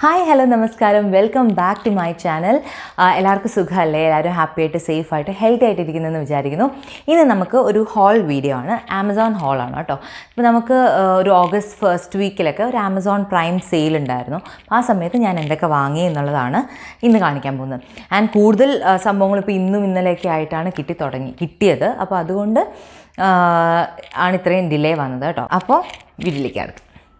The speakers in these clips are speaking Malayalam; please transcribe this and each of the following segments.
ഹായ് ഹലോ നമസ്കാരം welcome back to my channel എല്ലാവർക്കും സുഖമല്ലേ എല്ലാവരും ഹാപ്പി ആയിട്ട് സേഫ് ആയിട്ട് ഹെൽത്തി ആയിട്ട് ഇരിക്കുന്നതെന്ന് വിചാരിക്കുന്നു ഇന്ന് നമുക്ക് ഒരു ഹോൾ വീഡിയോ ആണ് ആമസോൺ ഹോളാണ് കേട്ടോ ഇപ്പോൾ നമുക്ക് ആ, ഒരു ഓഗസ്റ്റ് ഫസ്റ്റ് വീക്കിലൊക്കെ ഒരു ആമസോൺ പ്രൈം സെയിൽ ഉണ്ടായിരുന്നു ആ സമയത്ത് ഞാൻ എന്തൊക്കെ വാങ്ങി എന്നുള്ളതാണ് ഇന്ന് കാണിക്കാൻ പോകുന്നത് ആൻഡ് കൂടുതൽ ആ, സംഭവങ്ങൾ ഇപ്പോൾ ഇന്നും ഇന്നലെയൊക്കെ ആയിട്ടാണ് കിട്ടി തുടങ്ങി കിട്ടിയത് അപ്പോൾ അതുകൊണ്ട് ആ, ആണ് ഇത്രയും ഡിലേ വന്നത് കേട്ടോ അപ്പോൾ വീട്ടിലേക്ക് അടുത്ത്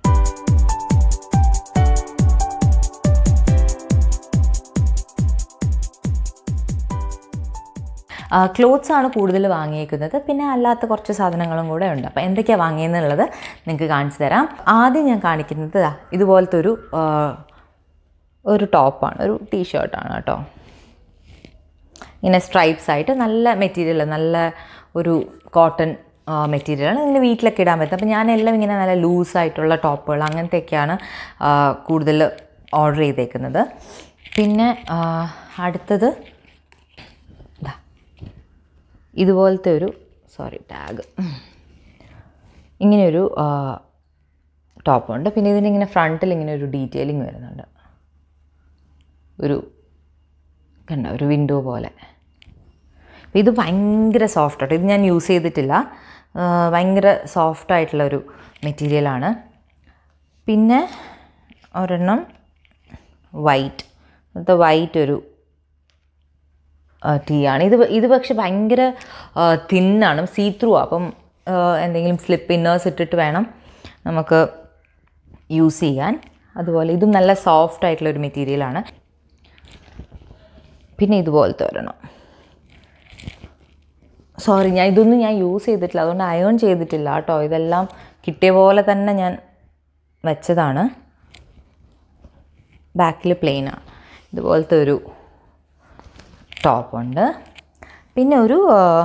ക്ലോത്ത്സ് ആണ് കൂടുതൽ വാങ്ങിയേക്കുന്നത് പിന്നെ അല്ലാത്ത കുറച്ച് സാധനങ്ങളും കൂടെ ഉണ്ട് അപ്പോൾ എന്തൊക്കെയാണ് വാങ്ങിയെന്നുള്ളത് നിങ്ങൾക്ക് കാണിച്ചു തരാം ആദ്യം ഞാൻ കാണിക്കുന്നത് ദാ ഇതുപോലത്തെ ഒരു ആ, ഒരു ടോപ്പാണ് ഒരു ടീഷർട്ടാണ് കേട്ടോ ഇങ്ങനെ സ്ട്രൈപ്സ് ആയിട്ട് നല്ല മെറ്റീരിയൽ നല്ല ഒരു കോട്ടൺ മെറ്റീരിയലാണ് ഇങ്ങനെ വീട്ടിലൊക്കെ ഇടാൻ പറ്റും അപ്പോൾ ഞാനെല്ലാം ഇങ്ങനെ നല്ല ലൂസായിട്ടുള്ള ടോപ്പുകൾ അങ്ങനത്തെയൊക്കെയാണ് ആ, കൂടുതൽ ഓർഡർ ചെയ്തേക്കുന്നത് പിന്നെ ആ, അടുത്തത് ദാ ഇതുപോലത്തെ ഒരു സോറി ടാഗ് ഇങ്ങനെയൊരു ടോപ്പുണ്ട് പിന്നെ ഇതിനിങ്ങനെ ഫ്രണ്ടിൽ ഇങ്ങനെ ഒരു ഡീറ്റെയിലിംഗ് വരുന്നുണ്ട് ഒരു കണ്ട ഒരു വിൻഡോ പോലെ അപ്പോൾ ഇത് ഭയങ്കര സോഫ്റ്റ് ആട്ടോ ഇത് ഞാൻ യൂസ് ചെയ്തിട്ടില്ല ആ, ഭയങ്കര സോഫ്റ്റ് ആയിട്ടുള്ള ഒരു മെറ്റീരിയലാണ് പിന്നെ ഒരെണ്ണം വൈറ്റ് അത് വൈറ്റ് ഒരു ടീ ആണ് ഇത് ഇത് പക്ഷെ ഭയങ്കര തിന്നാണ് സീ ത്രൂ അപ്പം ആ, എന്തെങ്കിലും സ്ലിപ്പ് ഇന്നേഴ്സ് ഇട്ടിട്ട് വേണം നമുക്ക് യൂസ് ചെയ്യാൻ അതുപോലെ ഇതും നല്ല സോഫ്റ്റ് ആയിട്ടുള്ള ഒരു മെറ്റീരിയലാണ് പിന്നെ ഇതുപോലത്തെ ഒരെണ്ണം സോറി ഞാൻ ഇതൊന്നും ഞാൻ യൂസ് ചെയ്തിട്ടില്ല അതുകൊണ്ട് അയേൺ ചെയ്തിട്ടില്ല കേട്ടോ ഇതെല്ലാം കിട്ടിയ പോലെ തന്നെ ഞാൻ വെച്ചതാണ് ബാക്കിൽ പ്ലെയിനാണ് ഇതുപോലത്തെ ഒരു ടോപ്പുണ്ട് പിന്നെ ഒരു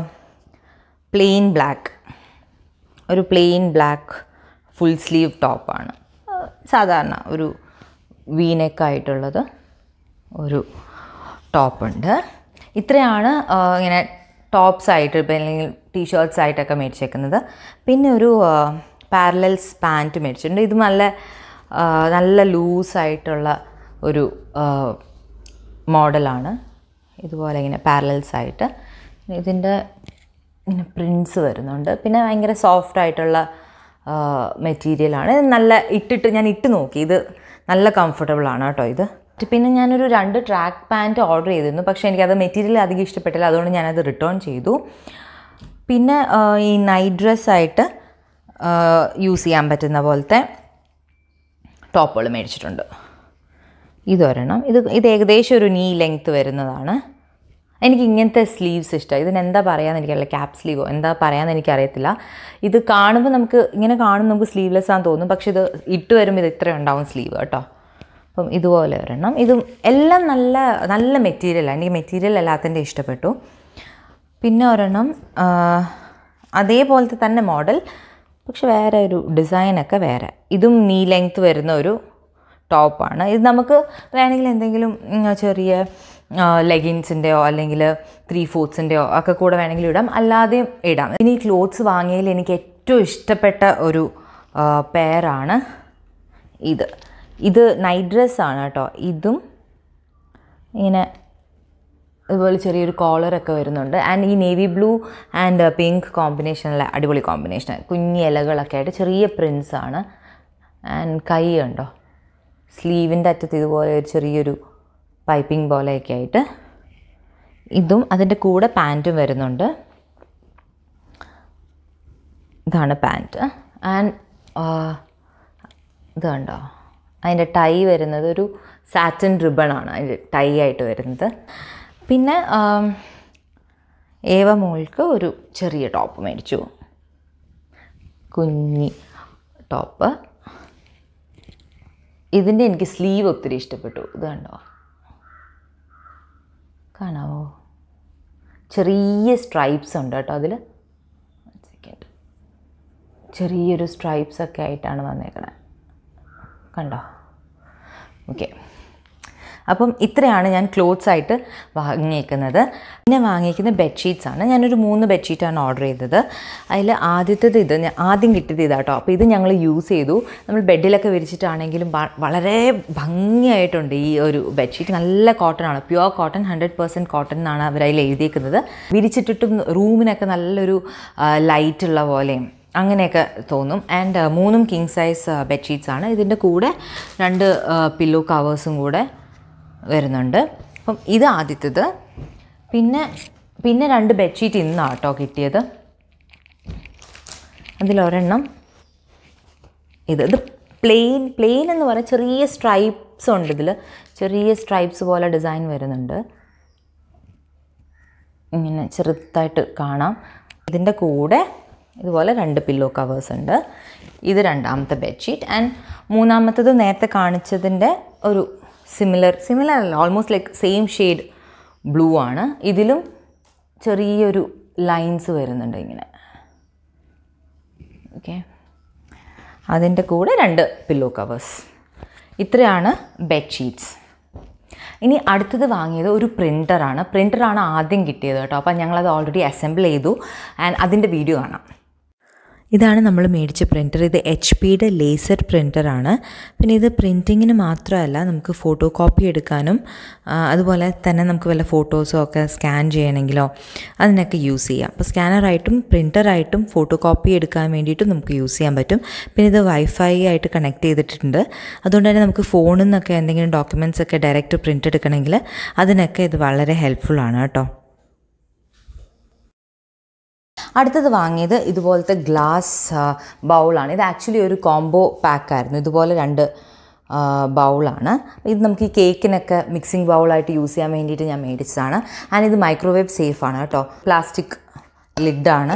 പ്ലെയിൻ ബ്ലാക്ക് ഒരു പ്ലെയിൻ ബ്ലാക്ക് ഫുൾ സ്ലീവ് ടോപ്പാണ് സാധാരണ ഒരു വീനെക്കായിട്ടുള്ളത് ഒരു ടോപ്പുണ്ട് ഇത്രയാണ് ആ, ഇങ്ങനെ ടോപ്സ് ആയിട്ട് ഇപ്പം അല്ലെങ്കിൽ ടീഷർട്ട്സ് ആയിട്ടൊക്കെ മേടിച്ചേക്കുന്നത് പിന്നെ ഒരു പാരലൽസ് പാൻറ്റ് മേടിച്ചിട്ടുണ്ട് ഇത് നല്ല ആ, നല്ല ലൂസായിട്ടുള്ള ഒരു മോഡലാണ് ഇതുപോലെ ഇങ്ങനെ പാരലൽസ് ആയിട്ട് ഇതിൻ്റെ ഇങ്ങനെ പ്രിൻസ് വരുന്നുണ്ട് പിന്നെ ഭയങ്കര സോഫ്റ്റ് ആയിട്ടുള്ള മെറ്റീരിയലാണ് ഇത് നല്ല ഇട്ടിട്ട് ഞാൻ ഇട്ട് നോക്കി ഇത് നല്ല കംഫർട്ടബിൾ ആണ് കേട്ടോ ഇത് പിന്നെ ഞാനൊരു രണ്ട് ട്രാക്ക് പാൻറ്റ് ഓർഡർ ചെയ്തിരുന്നു പക്ഷേ എനിക്കത് മെറ്റീരിയൽ അധികം ഇഷ്ടപ്പെട്ടില്ല അതുകൊണ്ട് ഞാനത് റിട്ടേൺ ചെയ്തു പിന്നെ ആ, ഈ നൈറ്റ് ഡ്രസ്സായിട്ട് യൂസ് ചെയ്യാൻ പറ്റുന്ന പോലത്തെ ടോപ്പുകൾ മേടിച്ചിട്ടുണ്ട് ഇതൊരെണ്ണം ഇത് ഇത് ഏകദേശം ഒരു നീ ലെങ്ത്ത് വരുന്നതാണ് എനിക്ക് ഇങ്ങനത്തെ സ്ലീവ്സ് ഇഷ്ടമാണ് ഇതിന് എന്താ പറയാന്ന് എനിക്കറിയില്ല ക്യാപ് സ്ലീവോ എന്താ പറയാന്ന് എനിക്കറിയത്തില്ല ഇത് കാണുമ്പോൾ നമുക്ക് ഇങ്ങനെ കാണുമ്പോൾ നമുക്ക് സ്ലീവ്ലെസ് ആണെന്ന് തോന്നും പക്ഷെ ഇത് ഇട്ട് വരുമ്പോൾ ഇത് ഇത്ര ഉണ്ടാവും സ്ലീവ് കേട്ടോ അപ്പം ഇതുപോലെ ഒരെണ്ണം ഇതും എല്ലാം നല്ല നല്ല മെറ്റീരിയലാണ് എനിക്ക് മെറ്റീരിയൽ എല്ലാത്തിൻ്റെ ഇഷ്ടപ്പെട്ടു പിന്നെ ഒരെണ്ണം ആ, അതേപോലത്തെ തന്നെ മോഡൽ പക്ഷെ വേറെ ഒരു ഡിസൈനൊക്കെ വേറെ ഇതും നീ ലെങ്ത്ത് വരുന്ന ഒരു ടോപ്പാണ് ഇത് നമുക്ക് വേണമെങ്കിൽ എന്തെങ്കിലും ഉം, ചെറിയ ലെഗിൻസിൻ്റെയോ അല്ലെങ്കിൽ ത്രീ ഫോർത്ത്സിൻ്റെയോ ഒക്കെ കൂടെ വേണമെങ്കിൽ ഇടാം അല്ലാതെയും ഇടാം ഇനി ക്ലോത്ത്സ് വാങ്ങിയതിൽ എനിക്ക് ഏറ്റവും ഇഷ്ടപ്പെട്ട ഒരു പെയറാണ് ഇത് ഇത് നൈറ്റ് ഡ്രസ്സാണ് കേട്ടോ ഇതും ഇങ്ങനെ അതുപോലെ ചെറിയൊരു കോളറൊക്കെ വരുന്നുണ്ട് ആൻഡ് ഈ നേവി ബ്ലൂ ആൻഡ് പിങ്ക് കോമ്പിനേഷനിലെ അടിപൊളി കോമ്പിനേഷൻ കുഞ്ഞി ഇലകളൊക്കെ ആയിട്ട് ചെറിയ പ്രിൻസ് ആണ് ആൻഡ് കൈ ഉണ്ടോ സ്ലീവിൻ്റെ അറ്റത്ത് ഇതുപോലെ ഒരു ചെറിയൊരു പൈപ്പിംഗ് പോലെയൊക്കെ ആയിട്ട് ഇതും അതിൻ്റെ കൂടെ പാൻറ്റും വരുന്നുണ്ട് ഇതാണ് പാൻറ്റ് ആൻഡ് ഇത് കണ്ടോ അതിൻ്റെ ടൈ വരുന്നത് ഒരു സാറ്റൻ റിബണാണ് അതിൻ്റെ ടൈ ആയിട്ട് വരുന്നത് പിന്നെ ആം, ഏവ മോൾക്ക് ഒരു ചെറിയ ടോപ്പ് മേടിച്ചു കുഞ്ഞി ടോപ്പ് ഇതിൻ്റെ എനിക്ക് സ്ലീവ് ഒത്തിരി ഇഷ്ടപ്പെട്ടു ഇത് കണ്ടോ കാണാവോ ചെറിയ സ്ട്രൈപ്സ് ഉണ്ട് കേട്ടോ അതിൽ സെക്കൻഡ് ചെറിയൊരു സ്ട്രൈപ്സ് ഒക്കെ ആയിട്ടാണ് വന്നേക്കണേ കണ്ടോ ഓക്കെ അപ്പം ഇത്രയാണ് ഞാൻ ക്ലോത്ത്സ് ആയിട്ട് വാങ്ങിയേക്കുന്നത് പിന്നെ വാങ്ങിയിരിക്കുന്ന ബെഡ്ഷീറ്റ്സ് ആണ് ഞാനൊരു മൂന്ന് ബെഡ്ഷീറ്റാണ് ഓർഡർ ചെയ്തത് അതിൽ ആദ്യത്തേത് ഇത് ഞാൻ ആദ്യം കിട്ടിയത് ഇതാട്ടോ അപ്പോൾ ഇത് ഞങ്ങൾ യൂസ് ചെയ്തു നമ്മൾ ബെഡിലൊക്കെ വിരിച്ചിട്ടാണെങ്കിലും വ- വളരെ ഭംഗിയായിട്ടുണ്ട് ഈ ഒരു ബെഡ്ഷീറ്റ് നല്ല കോട്ടൺ ആണ് pure cotton hundred percent cotton എന്നാണ് അവർ അതിൽ എഴുതിയേക്കുന്നത് വിരിച്ചിട്ടിട്ടും റൂമിനൊക്കെ നല്ലൊരു ലൈറ്റ് ഉള്ള പോലെയും അങ്ങനെയൊക്കെ തോന്നും ആൻഡ് മൂന്നും കിങ് സൈസ് ബെഡ്ഷീറ്റ്സ് ആണ് ഇതിൻ്റെ കൂടെ രണ്ട് പില്ലോ കവേഴ്സും കൂടെ വരുന്നുണ്ട് അപ്പം ഇത് ആദ്യത്തേത് പിന്നെ പിന്നെ രണ്ട് ബെഡ്ഷീറ്റ് ഇന്നാണ് കേട്ടോ കിട്ടിയത് അതിലൊരെണ്ണം ഇത് ഇത് പ്ലെയിൻ പ്ലെയിൻ എന്ന് പറയാൻ ചെറിയ സ്ട്രൈപ്സ് ഉണ്ട് ഇതിൽ ചെറിയ സ്ട്രൈപ്സ് പോലെ ഡിസൈൻ വരുന്നുണ്ട് ഇങ്ങനെ ചെറുതായിട്ട് കാണാം ഇതിൻ്റെ കൂടെ ഇതുപോലെ രണ്ട് പില്ലോ കവേഴ്സ് ഉണ്ട് ഇത് രണ്ടാമത്തെ ബെഡ്ഷീറ്റ് ആൻഡ് മൂന്നാമത്തത് നേരത്തെ കാണിച്ചതിൻ്റെ ഒരു സിമിലർ സിമിലർ അല്ല almost like same shade blue ആണ് ഇതിലും ചെറിയൊരു ലൈൻസ് വരുന്നുണ്ട് ഇങ്ങനെ ഓക്കെ അതിൻ്റെ കൂടെ രണ്ട് പില്ലോ കവേഴ്സ് ഇത്രയാണ് ബെഡ്ഷീറ്റ്സ് ഇനി അടുത്തത് വാങ്ങിയത് ഒരു പ്രിൻ്ററാണ് പ്രിൻ്ററാണ് ആദ്യം കിട്ടിയത് കേട്ടോ അപ്പം ഞങ്ങളത് ഓൾറെഡി അസംബിൾ ചെയ്തു ആൻഡ് അതിൻ്റെ വീഡിയോ കാണാം ഇതാണ് നമ്മൾ മേടിച്ച പ്രിൻ്റർ ഇത് എച്ച് പിയുടെ ലേസർ പ്രിൻ്ററാണ് പിന്നെ ഇത് പ്രിൻറ്റിങ്ങിന് മാത്രമല്ല നമുക്ക് ഫോട്ടോ കോപ്പി എടുക്കാനും ആ, അതുപോലെ തന്നെ നമുക്ക് വല്ല ഫോട്ടോസോ ഒക്കെ സ്കാൻ ചെയ്യണമെങ്കിലോ അതിനൊക്കെ യൂസ് ചെയ്യാം അപ്പോൾ സ്കാനറായിട്ടും പ്രിൻ്ററായിട്ടും ഫോട്ടോ കോപ്പി എടുക്കാൻ വേണ്ടിയിട്ടും നമുക്ക് യൂസ് ചെയ്യാൻ പറ്റും പിന്നെ ഇത് വൈഫൈ ആയിട്ട് കണക്ട് ചെയ്തിട്ടുണ്ട് അതുകൊണ്ട് തന്നെ നമുക്ക് ഫോണിൽ നിന്നൊക്കെ എന്തെങ്കിലും ഡോക്യുമെൻറ്റ്സ് ഒക്കെ ഡയറക്റ്റ് പ്രിൻ്റ് എടുക്കണമെങ്കിൽ അതിനൊക്കെ ഇത് വളരെ ഹെൽപ്ഫുള്ളാണ് കേട്ടോ അടുത്തത് വാങ്ങിയത് ഇതുപോലത്തെ ഗ്ലാസ് ബൗളാണ് ഇത് ആക്ച്വലി ഒരു കോംബോ പാക്കായിരുന്നു ഇതുപോലെ രണ്ട് ബൗളാണ് ഇത് നമുക്ക് ഈ കേക്കിനൊക്കെ മിക്സിംഗ് ബൗളായിട്ട് യൂസ് ചെയ്യാൻ വേണ്ടിയിട്ട് ഞാൻ മേടിച്ചതാണ് ആൻഡ് ഇത് മൈക്രോവേവ് സേഫ് ആണ് കേട്ടോ പ്ലാസ്റ്റിക് ലിഡാണ്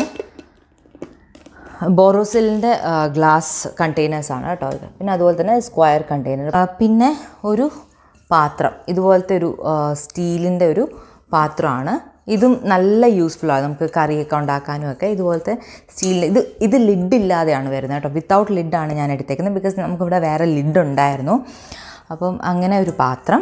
ബോറോസിലിൻ്റെ ഗ്ലാസ് കണ്ടെയ്നേഴ്സാണ് കേട്ടോ ഇത് പിന്നെ അതുപോലെ തന്നെ സ്ക്വയർ കണ്ടെയ്നർ പിന്നെ ഒരു പാത്രം ഇതുപോലത്തെ ഒരു സ്റ്റീലിൻ്റെ ഒരു പാത്രമാണ് ഇതും നല്ല യൂസ്ഫുള്ളാണ് നമുക്ക് കറിയൊക്കെ ഉണ്ടാക്കാനും ഒക്കെ ഇതുപോലത്തെ സ്റ്റീലിൻ്റെ ഇത് ഇത് ലിഡ് ഇല്ലാതെയാണ് വരുന്നത് കേട്ടോ വിത്തൗട്ട് ലിഡാണ് ഞാൻ എടുത്തേക്കുന്നത് ബിക്കോസ് നമുക്കിവിടെ വേറെ ലിഡ് ഉണ്ടായിരുന്നു അപ്പം അങ്ങനെ ഒരു പാത്രം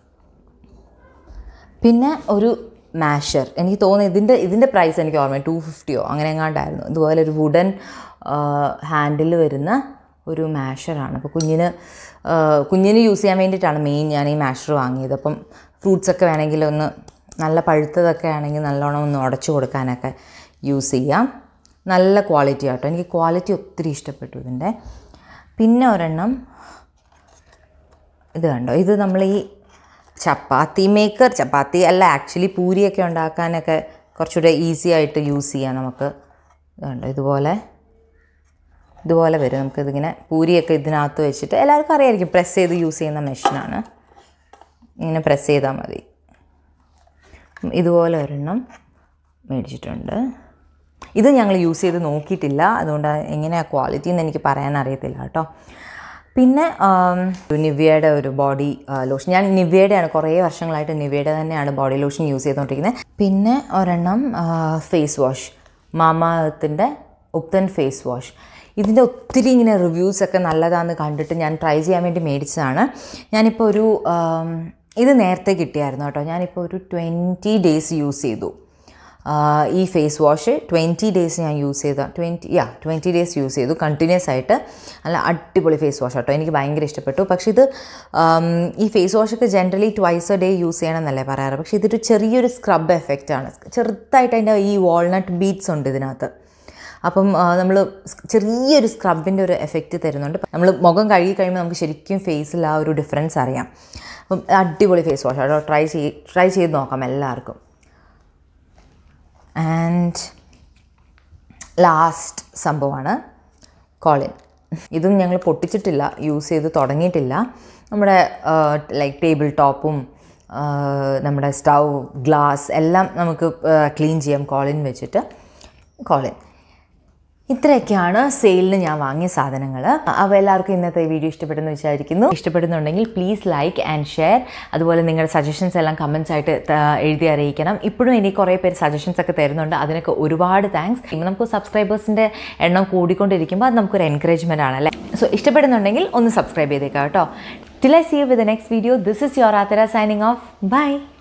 പിന്നെ ഒരു മാഷർ എനിക്ക് തോന്നുന്നു ഇതിൻ്റെ ഇതിൻ്റെ പ്രൈസ് എനിക്ക് ഓർമ്മ ടു ഫിഫ്റ്റിയോ അങ്ങനെ എങ്ങാണ്ടായിരുന്നു ഇതുപോലെ ഒരു വുഡൻ ഹാൻഡിൽ വരുന്ന ഒരു മാഷറാണ് അപ്പോൾ കുഞ്ഞിന് ആ, കുഞ്ഞിന് യൂസ് ചെയ്യാൻ വേണ്ടിയിട്ടാണ് മെയിൻ ഞാൻ ഈ മാഷർ വാങ്ങിയത് അപ്പം ഫ്രൂട്ട്സ് ഒക്കെ വേണമെങ്കിൽ ഒന്ന് നല്ല പഴുത്തതൊക്കെ ആണെങ്കിൽ നല്ലോണം ഒന്ന് ഉടച്ചു കൊടുക്കാനൊക്കെ യൂസ് ചെയ്യാം നല്ല ക്വാളിറ്റി ആട്ടോ എനിക്ക് ക്വാളിറ്റി ഒത്തിരി ഇഷ്ടപ്പെട്ടു ഇതിൻ്റെ പിന്നെ ഒരെണ്ണം ഇത് കണ്ടോ ഇത് നമ്മൾ ഈ ചപ്പാത്തി മേക്കർ ചപ്പാത്തി അല്ല ആക്ച്വലി പൂരിയൊക്കെ ഉണ്ടാക്കാനൊക്കെ കുറച്ചുകൂടെ ഈസി ആയിട്ട് യൂസ് ചെയ്യാം നമുക്ക് ഇത് കണ്ടോ ഇതുപോലെ ഇതുപോലെ വരും നമുക്കിതിങ്ങനെ പൂരിയൊക്കെ ഇതിനകത്ത് വെച്ചിട്ട് എല്ലാവർക്കും അറിയായിരിക്കും പ്രസ് ചെയ്ത് യൂസ് ചെയ്യുന്ന മെഷീനാണ് ഇങ്ങനെ പ്രസ് ചെയ്താൽ മതി ഉം, ഇതുപോലെ ഒരെണ്ണം മേടിച്ചിട്ടുണ്ട് ഇത് ഞങ്ങൾ യൂസ് ചെയ്ത് നോക്കിയിട്ടില്ല അതുകൊണ്ട് എങ്ങനെയാണ് ക്വാളിറ്റി എന്ന് എനിക്ക് പറയാൻ അറിയത്തില്ല കേട്ടോ പിന്നെ ആം, നിവ്യയുടെ ഒരു ബോഡി ലോഷൻ ഞാൻ നിവ്യയുടെയാണ് കുറേ വർഷങ്ങളായിട്ട് നിവ്യയുടെ തന്നെയാണ് ബോഡി ലോഷൻ യൂസ് ചെയ്തുകൊണ്ടിരിക്കുന്നത് പിന്നെ ഒരെണ്ണം ഫേസ് വാഷ് മാമാത്തിൻ്റെ ഉപ്തൻ ഫേസ് വാഷ് ഇതിൻ്റെ ഒത്തിരി ഇങ്ങനെ റിവ്യൂസ് ഒക്കെ നല്ലതാണെന്ന് കണ്ടിട്ട് ഞാൻ ട്രൈ ചെയ്യാൻ വേണ്ടി മേടിച്ചതാണ് ഞാനിപ്പോൾ ഒരു ആം, ഇത് നേരത്തെ കിട്ടിയായിരുന്നു കേട്ടോ ഞാനിപ്പോൾ ഒരു ട്വൻറ്റി ഡേയ്സ് യൂസ് ചെയ്തു ആഹ് ഈ ഫേസ് വാഷ് ട്വൻറ്റി ഡേയ്സ് ഞാൻ യൂസ് ചെയ്ത ട്വൻറ്റി യാ ട്വൻറ്റി ഡേയ്സ് യൂസ് ചെയ്തു കണ്ടിന്യൂസ് ആയിട്ട് നല്ല അടിപൊളി ഫേസ് വാഷ് കേട്ടോ എനിക്ക് ഭയങ്കര ഇഷ്ടപ്പെട്ടു പക്ഷേ ഇത് ആം, ഈ ഫേസ് വാഷൊക്കെ generally twice a day use ചെയ്യണമെന്നല്ലേ പറയാറ് പക്ഷേ ഇതൊരു ചെറിയൊരു സ്ക്രബ് എഫക്റ്റാണ് ചെറുതായിട്ട് അതിൻ്റെ ഈ വാൾനട്ട് ബീറ്റ്സ് ഉണ്ട് ഇതിനകത്ത് അപ്പം നമ്മൾ ചെറിയൊരു സ്ക്രബിൻ്റെ ഒരു എഫക്റ്റ് തരുന്നുണ്ട് നമ്മൾ മുഖം കഴുകി കഴിയുമ്പോൾ നമുക്ക് ശരിക്കും ഫേസിൽ ആ ഒരു ഡിഫറൻസ് അറിയാം അപ്പം അടിപൊളി ഫേസ് വാഷ് കേട്ടോ ട്രൈ ചെയ്ത് ട്രൈ ചെയ്ത് നോക്കാം എല്ലാവർക്കും ആൻഡ് ലാസ്റ്റ് സംഭവമാണ് കോളിൻ ഇതും ഞങ്ങൾ പൊട്ടിച്ചിട്ടില്ല യൂസ് ചെയ്ത് തുടങ്ങിയിട്ടില്ല നമ്മുടെ ലൈക്ക് ടേബിൾ ടോപ്പും നമ്മുടെ സ്റ്റൗ ഗ്ലാസ് എല്ലാം നമുക്ക് ക്ലീൻ ചെയ്യാം കോളിൻ വെച്ചിട്ട് കോളിൻ ഇത്രയൊക്കെയാണ് സെയിലിന് ഞാൻ വാങ്ങിയ സാധനങ്ങൾ അപ്പോൾ എല്ലാവർക്കും ഇന്നത്തെ വീഡിയോ ഇഷ്ടപ്പെട്ടെന്ന് വിചാരിക്കുന്നു ഇഷ്ടപ്പെടുന്നുണ്ടെങ്കിൽ പ്ലീസ് ലൈക്ക് ആൻഡ് ഷെയർ അതുപോലെ നിങ്ങളുടെ സജഷൻസ് എല്ലാം കമൻസ് ആയിട്ട് ത- എഴുതി അറിയിക്കണം ഇപ്പോഴും എനിക്ക് കുറേ പേര് സജഷൻസ് ഒക്കെ തരുന്നുണ്ട് അതിനൊക്കെ ഒരുപാട് താങ്ക്സ് നമുക്ക് സബ്സ്ക്രൈബേഴ്സിൻ്റെ എണ്ണം കൂടിക്കൊണ്ടിരിക്കുമ്പോൾ അത് നമുക്കൊരു എൻകറേജ്മെൻ്റ് ആണല്ലേ സോ ഇഷ്ടപ്പെടുന്നുണ്ടെങ്കിൽ ഒന്ന് സബ്സ്ക്രൈബ് ചെയ്തേക്കാം കേട്ടോ Till I see you with the next video, this is your Atara signing off. Bye.